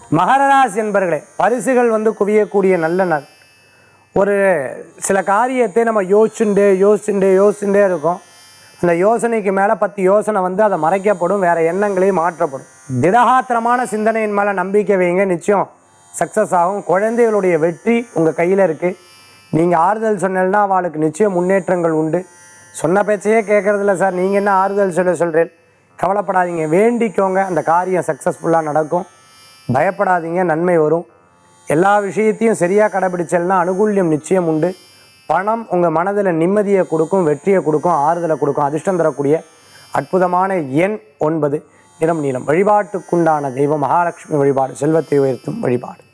மகர ராசி என்பர்களே பரிசுகள் வந்து குவியக்கூடிய நல்ல நாள் ஒரு சில காரியத்தை நம்ம யோசிச்சுட்டே யோசிச்சுட்டே யோசிச்சுட்டே இருக்கோம் அந்த யோசனைக்கு மேலே பத்து யோசனை வந்து அதை மறைக்கப்படும் வேற எண்ணங்களையும் மாற்றப்படும் திடகாத்திரமான சிந்தனையின் மேலே நம்பிக்கை வைங்க நிச்சயம் சக்ஸஸ் ஆகும் குழந்தைகளுடைய வெற்றி உங்கள் கையில் இருக்குது நீங்கள் ஆறுதல் சொன்னீங்கன்னா அவளுக்கு நிச்சயம் முன்னேற்றங்கள் உண்டு சொன்ன பேச்சையே கேட்கறதில்ல சார் நீங்கள் என்ன ஆறுதல் சொல்ல சொல்கிறேன் கவலைப்படாதீங்க வேண்டிக்கோங்க அந்த காரியம் சக்ஸஸ்ஃபுல்லாக நடக்கும் பயப்படாதீங்க நன்மை வரும் எல்லா விஷயத்தையும் சரியாக கடைபிடிச்சல்னா அனுகூல்யம் நிச்சயம் உண்டு பணம் உங்கள் மனதில் நிம்மதியை கொடுக்கும் வெற்றியை கொடுக்கும் ஆறுதலை கொடுக்கும் அதிர்ஷ்டம் தரக்கூடிய அற்புதமான எண் ஒன்பது நிறம் நீளம் வழிபாட்டுக்குண்டான தெய்வம் மகாலட்சுமி வழிபாடு செல்வத்தை உயர்த்தும் வழிபாடு